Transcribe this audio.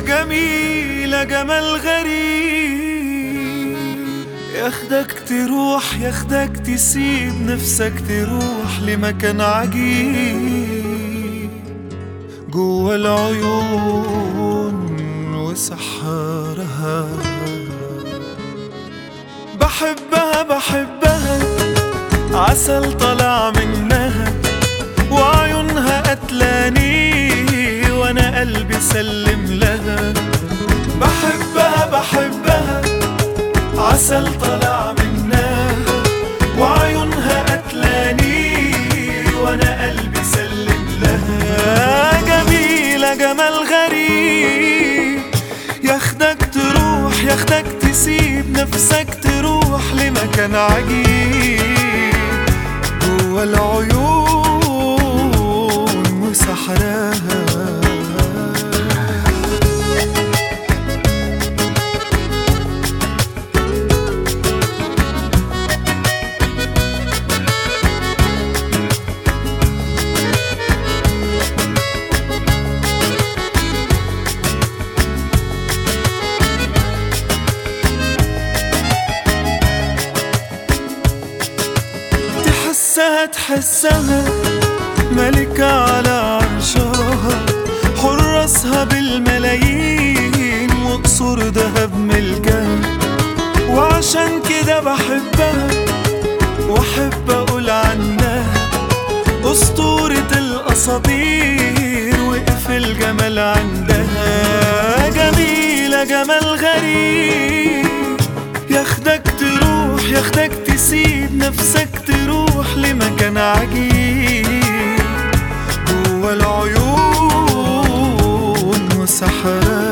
جميلة جمال غريب ياخدك تروح ياخدك تسيب نفسك تروح لمكان عجيب جوا العيون وسحرها بحبها بحبها عسل طلع منها وعيونها قتلاني وانا قلبي سلم لها بحبها بحبها عسل طلع منها وعيونها قتلاني وانا قلبي سلم لها جميلة جمال غريب ياخدك تروح ياخدك تسيب نفسك تروح لمكان عجيب جوا العيون وسحرها تحسها تحسها ملكة على عرشها حرسها بالملايين وقصور دهب ملكها وعشان كده بحبها واحب اقول عنها اسطورة الاساطير وقف الجمال عندها جميلة جمال غريب ياخدك تروح ياخدك تسيب نفسك تروح لمكان عجيب جوا العيون وسحرها